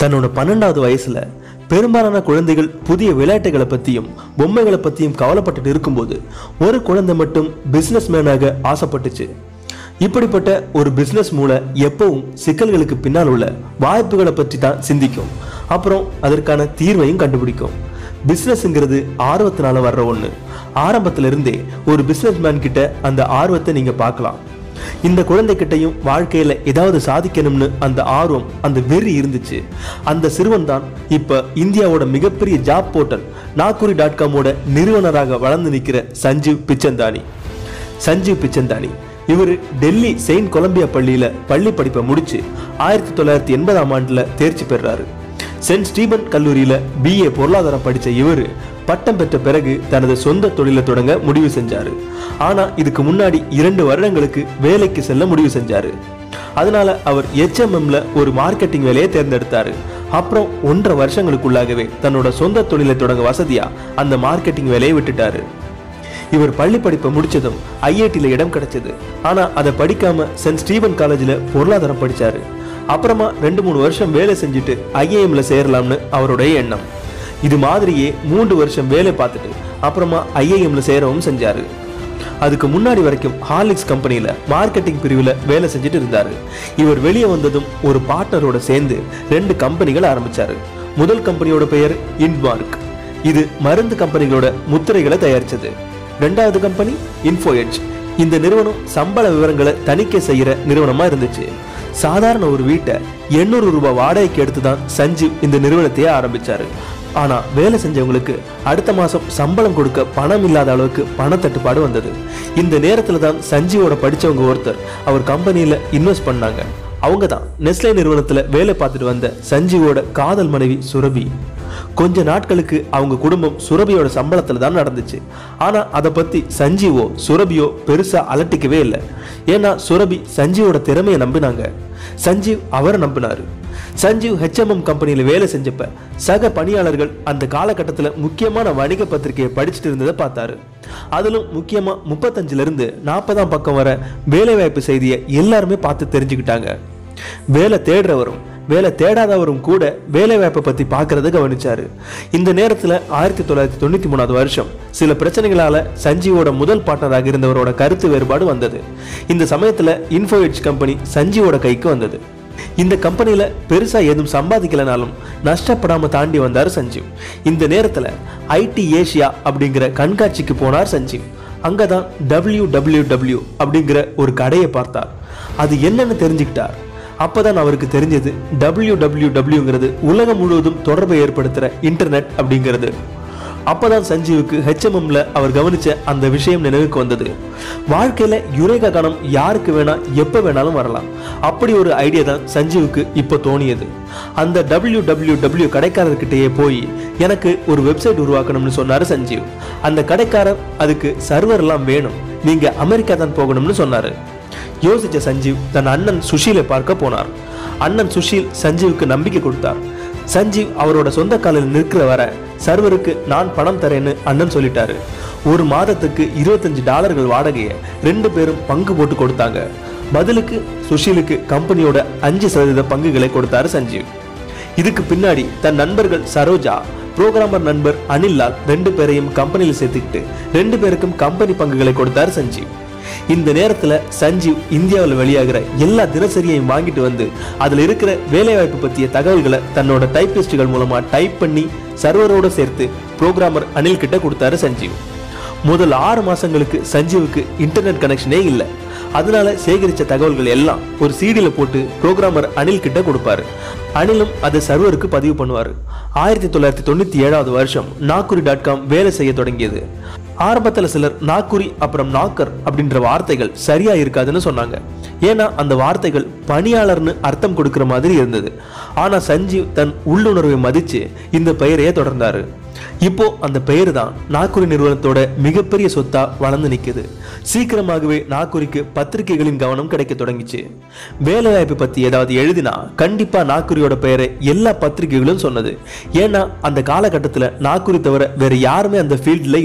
தன்னோட பன்னெண்டாவது வயசுல பெரும்பாலான குழந்தைகள் புதிய விளையாட்டுகளை பத்தியும் பொம்மைகளை பத்தியும் கவலைப்பட்டுட்டு இருக்கும்போது ஒரு குழந்தை மட்டும் பிசினஸ் மேனாக ஆசைப்பட்டுச்சு இப்படிப்பட்ட ஒரு பிசினஸ் மூளை எப்பவும் சிக்கல்களுக்கு பின்னால் உள்ள வாய்ப்புகளை பற்றி தான் சிந்திக்கும் அப்புறம் அதற்கான தீர்வையும் கண்டுபிடிக்கும் பிசினஸ்ங்கிறது ஆர்வத்தினால வர்ற ஒண்ணு ஆரம்பத்துல இருந்தே ஒரு பிசினஸ் மேன் கிட்ட அந்த ஆர்வத்தை நீங்க பார்க்கலாம் இந்த குழந்தைகிட்டையும் வாழ்க்கையில ஏதாவது சாதிக்கணும்னு அந்த ஆர்வம் அந்த வெறி இருந்துச்சு அந்த சிறுவன் தான் இப்ப இந்தியாவோட மிகப்பெரிய ஜாப் போர்ட்டல் நாக்குரி டாட் காமோட நிறுவனராக வளர்ந்து நிற்கிற சஞ்சீவ் பிச்சந்தானி சஞ்சீவ் பிச்சந்தானி இவர் டெல்லி செயின்ட் கொலம்பியா பள்ளியில பள்ளி படிப்பை முடிச்சு ஆயிரத்தி தொள்ளாயிரத்தி எண்பதாம் ஆண்டுல தேர்ச்சி பெறாரு சென்ட் ஸ்டீபன் கல்லூரியில பிஏ பொருளாதாரம் படிச்ச இவர் பட்டம் பெற்ற பிறகு தனது சொந்த தொழிலை தொடங்க முடிவு செஞ்சாரு ஆனா இதுக்கு முன்னாடி இரண்டு வருடங்களுக்கு வேலைக்கு செல்ல முடிவு செஞ்சாரு அதனால அவர் HMM-ல ஒரு மார்க்கெட்டிங் வேலையை தேர்ந்தெடுத்தாரு அப்புறம் ஒன்றரை வருஷங்களுக்குள்ளாகவே தன்னோட சொந்த தொழிலை தொடங்க வசதியா அந்த மார்க்கெட்டிங் வேலையை விட்டுட்டாரு இவர் பள்ளி படிப்பை முடிச்சதும் ஐஐடியில் இடம் கிடைச்சது ஆனா அதை படிக்காம சென்ட் ஸ்டீவன் காலேஜில் பொருளாதாரம் படிச்சாரு அப்புறமா ரெண்டு மூணு வருஷம் வேலை செஞ்சுட்டு ஐஏஎம்ல சேரலாம்னு அவருடைய எண்ணம் இது மாதிரியே மூன்று வருஷம் வேலை பார்த்துட்டு அப்புறமா ஐஏஎம்ல சேரவும் செஞ்சாரு அதுக்கு முன்னாடி வரைக்கும் ஹார்லிக்ஸ் கம்பெனியில மார்க்கெட்டிங் பிரிவில் வேலை செஞ்சுட்டு இருந்தாரு இவர் வெளியே வந்ததும் ஒரு பார்ட்னரோட சேர்ந்து ரெண்டு கம்பெனிகள் ஆரம்பிச்சாரு முதல் கம்பெனியோட பெயர் இன்மார்க் இது மருந்து கம்பெனிகளோட முத்திரைகளை தயாரிச்சது ரெண்டாவது கம்பெனி இன்ஃபோஎட்ஜ் இந்த நிறுவனம் சம்பள விவரங்களை தணிக்கை செய்யற நிறுவனமா இருந்துச்சு சாதாரண ஒரு வீட்டை எண்ணூறு ரூபாய் வாடகைக்கு எடுத்து தான் சஞ்சீவ் இந்த நிறுவனத்தையே ஆரம்பிச்சாரு ஆனா வேலை செஞ்சவங்களுக்கு அடுத்த மாசம் சம்பளம் கொடுக்க பணம் இல்லாத அளவுக்கு பணத்தட்டுப்பாடு வந்தது இந்த நேரத்துல தான் சஞ்சீவோட படிச்சவங்க ஒருத்தர் அவர் கம்பெனியில இன்வெஸ்ட் பண்ணாங்க அவங்க தான் நெஸ்லே நிறுவனத்துல வேலை பார்த்துட்டு வந்த சஞ்சீவோட காதல் மனைவி சுரபி கொஞ்ச நாட்களுக்கு அவங்க குடும்பம் சுரபியோட சம்பளத்துல தான் நடந்துச்சு ஆனா அதை பத்தி சஞ்சீவோ சுரபியோ பெருசா அலட்டிக்கவே இல்லை ஏன்னா சுரபி சஞ்சீவோட திறமையை நம்பினாங்க சஞ்சீவ் அவரை நம்பினாரு சஞ்சீவ் ஹெச்எம்எம் கம்பெனியில் வேலை செஞ்சப்ப சக பணியாளர்கள் அந்த காலகட்டத்தில் முக்கியமான வணிக பத்திரிகையை படிச்சுட்டு இருந்ததை பார்த்தாரு அதிலும் முக்கியமா முப்பத்தஞ்சுல இருந்து நாற்பதாம் பக்கம் வர வேலைவாய்ப்பு செய்தியை எல்லாருமே பார்த்து தெரிஞ்சுக்கிட்டாங்க வேலை தேடுறவரும் வேலை தேடாதவரும் கூட வேலை வாய்ப்பை பத்தி பார்க்கறத கவனிச்சாரு இந்த நேரத்துல ஆயிரத்தி தொள்ளாயிரத்தி தொண்ணூத்தி மூணாவது வருஷம் சில பிரச்சனைகளால சஞ்சீவோட முதல் பார்ட்னராக இருந்தவரோட கருத்து வேறுபாடு வந்தது இந்த சமயத்துல இன்ஃபோஎட்ஜ் கம்பெனி சஞ்சீவோட கைக்கு வந்தது இந்த கம்பெனில பெருசா எதுவும் சம்பாதிக்கலனாலும் நஷ்டப்படாம தாண்டி வந்தார் சஞ்சீவ் இந்த நேரத்துல ஐடி ஏஷியா அப்படிங்கிற கண்காட்சிக்கு போனார் சஞ்சீவ் அங்கதான் டபிள்யூ டபிள்யூ டபிள்யூ அப்படிங்கிற ஒரு கடையை பார்த்தார் அது என்னன்னு தெரிஞ்சுக்கிட்டார் அப்பதான் அவருக்கு தெரிஞ்சது டபிள்யூ டபிள்யூ டபிள்யூங்கிறது உலகம் முழுவதும் தொடர்பை ஏற்படுத்துற இன்டர்நெட் அப்படிங்கிறது அப்பதான் சஞ்சீவுக்கு ஹெச்எம்எம்ல அவர் கவனிச்ச அந்த விஷயம் நினைவுக்கு வந்தது வாழ்க்கையில யுரேகா கணம் யாருக்கு வேணா எப்ப வேணாலும் வரலாம் அப்படி ஒரு ஐடியா தான் சஞ்சீவுக்கு இப்போ தோணியது அந்த டபிள்யூ டபிள்யூ டபிள்யூ கடைக்காரர்கிட்டயே போய் எனக்கு ஒரு வெப்சைட் உருவாக்கணும்னு சொன்னாரு சஞ்சீவ் அந்த கடைக்காரர் அதுக்கு சர்வர் எல்லாம் வேணும் நீங்க அமெரிக்கா தான் போகணும்னு சொன்னாரு யோசிச்ச சஞ்சீவ் தன் அண்ணன் சுஷீலை பார்க்க போனார் அண்ணன் சுஷீல் சஞ்சீவுக்கு நம்பிக்கை கொடுத்தார் சஞ்சீவ் அவரோட சொந்த காலில் நிற்கிற வர சர்வருக்கு நான் பணம் தரேன்னு அண்ணன் சொல்லிட்டாரு ஒரு மாதத்துக்கு இருபத்தஞ்சு டாலர்கள் வாடகையை ரெண்டு பேரும் பங்கு போட்டு கொடுத்தாங்க பதிலுக்கு சுஷீலுக்கு கம்பெனியோட அஞ்சு சதவீத பங்குகளை கொடுத்தாரு சஞ்சீவ் இதுக்கு பின்னாடி தன் நண்பர்கள் சரோஜா புரோகிராமர் நண்பர் அனில்லால் ரெண்டு பேரையும் கம்பெனியில் சேர்த்துக்கிட்டு ரெண்டு பேருக்கும் கம்பெனி பங்குகளை கொடுத்தார் சஞ்சீவ் இந்த நேரத்துல சஞ்சீவ் இந்தியாவில் வெளியாகிற எல்லா தினசரியையும் வாங்கிட்டு வந்து அதுல இருக்கிற வேலைவாய்ப்பு பற்றிய தகவல்களை தன்னோட டைப்பிஸ்டுகள் மூலமா டைப் பண்ணி சர்வரோட சேர்த்து புரோகிராமர் அனில் கிட்ட கொடுத்தாரு சஞ்சீவ் முதல் ஆறு மாசங்களுக்கு சஞ்சீவுக்கு இன்டர்நெட் கனெக்ஷனே இல்லை அதனால சேகரிச்ச தகவல்கள் எல்லாம் ஒரு சீடியில போட்டு புரோகிராமர் அனில் கிட்ட கொடுப்பாரு அனிலும் அதை சர்வருக்கு பதிவு பண்ணுவாரு ஆயிரத்தி தொள்ளாயிரத்தி தொண்ணூத்தி ஏழாவது வருஷம் நாக்குரி டாட் காம் வேலை செய்ய தொடங்கியது ஆரம்பத்துல சிலர் நாக்குரி அப்புறம் நாக்கர் அப்படின்ற வார்த்தைகள் சரியா இருக்காதுன்னு சொன்னாங்க ஏன்னா அந்த வார்த்தைகள் பணியாளர்னு அர்த்தம் கொடுக்கிற மாதிரி இருந்தது ஆனா சஞ்சீவ் தன் உள்ளுணர்வை மதிச்சு இந்த பெயரையே தொடர்ந்தாரு இப்போ அந்த பெயர் தான் நாக்குரி நிறுவனத்தோட மிகப்பெரிய சொத்தா வளர்ந்து நிக்குது சீக்கிரமாகவே நாக்குரிக்கு பத்திரிகைகளின் கவனம் கிடைக்க தொடங்கிச்சு வேலைவாய்ப்பு பத்தி ஏதாவது எழுதினா கண்டிப்பா நாக்குரியோட பெயரை எல்லா பத்திரிகைகளும் சொன்னது ஏன்னா அந்த காலகட்டத்துல நாக்குரி தவிர வேற யாருமே அந்த ஃபீல்ட்ல இல்ல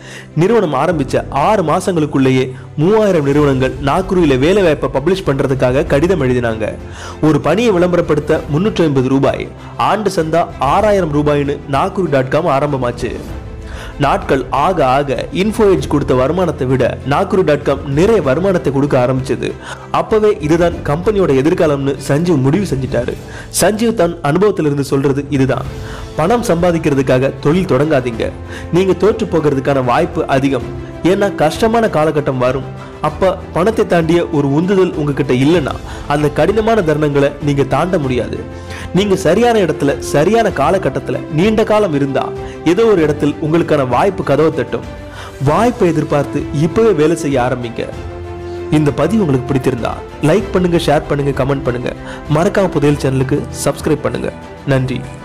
நிறுவனம் ஆரம்பிச்ச ஆறு மாசங்களுக்குள்ளேயே மூவாயிரம் நிறுவனங்கள் நாக்குருவில வேலை வாய்ப்பை பப்ளிஷ் பண்றதுக்காக கடிதம் எழுதினாங்க ஒரு பணியை விளம்பரப்படுத்த முன்னூற்றி ஐம்பது ரூபாய் ஆண்டு சந்தா ஆறாயிரம் ரூபாய்னு நாக்குரு டாட் காம் ஆரம்பமாச்சு நாட்கள் ஆக ஆக இன்ஃபோஎட்ஜ் கொடுத்த வருமானத்தை விட நாக்குரு டாட் காம் நிறைய வருமானத்தை கொடுக்க ஆரம்பிச்சது அப்பவே இதுதான் கம்பெனியோட எதிர்காலம்னு சஞ்சீவ் முடிவு செஞ்சிட்டாரு சஞ்சீவ் தன் அனுபவத்திலிருந்து சொல்றது இதுதான் பணம் சம்பாதிக்கிறதுக்காக தொழில் தொடங்காதீங்க நீங்க தோற்று போகிறதுக்கான வாய்ப்பு அதிகம் ஏன்னா கஷ்டமான காலகட்டம் வரும் அப்ப பணத்தை தாண்டிய ஒரு உந்துதல் உங்ககிட்ட இல்லைன்னா அந்த கடினமான தருணங்களை நீங்க தாண்ட முடியாது நீங்க சரியான இடத்துல சரியான காலகட்டத்துல நீண்ட காலம் இருந்தா ஏதோ ஒரு இடத்தில் உங்களுக்கான வாய்ப்பு கதவை தட்டும் வாய்ப்பை எதிர்பார்த்து இப்பவே வேலை செய்ய ஆரம்பிங்க இந்த பதிவு உங்களுக்கு பிடித்திருந்தா லைக் பண்ணுங்க ஷேர் பண்ணுங்க கமெண்ட் பண்ணுங்க மறக்காம புதையல் சேனலுக்கு சப்ஸ்கிரைப் பண்ணுங்க நன்றி